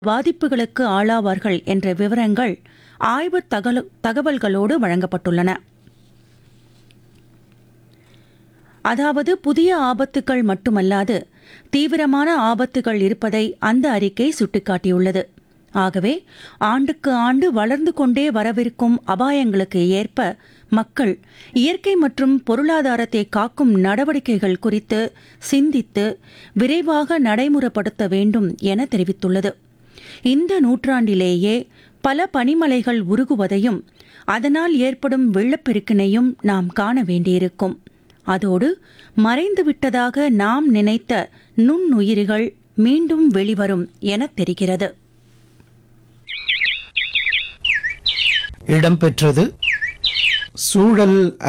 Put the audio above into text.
பாதிப்புகளுக்கு ஆளாவார்கள் என்ற விவரங்கள் ஆய்வுத் தகவல் தகவல்களோடு வழங்கப்பட்டுள்ளன அதாவது புதிய ஆபத்துக்கள் மட்டுமல்லாது தீவிரமான ஆபத்துகள் இருப்பதை அந்த அறிக்கை சுட்டிக்காட்டியுள்ளது ஆகவே ஆண்டுக்கு ஆண்டு வளர்ந்து கொண்டே வரவிருக்கும் அபாயங்களுக்கு ஏற்ப மக்கள் இயற்கை மற்றும் பொருளாதாரத்தை காக்கும் நடவடிக்கைகள் குறித்து சிந்தித்து விரைவாக நடைமுறைப்படுத்த வேண்டும் என தெரிவித்துள்ளது இந்த நூற்றாண்டிலேயே பல பனிமலைகள் உருகுவதையும் அதனால் ஏற்படும் வெள்ளப்பெருக்கினையும் நாம் காண வேண்டியிருக்கும் அதோடு மறைந்து விட்டதாக நாம் நினைத்த நுண்ணுயிரிகள் மீண்டும் வெளிவரும் என தெரிகிறது இடம்பெற்றது சூழல்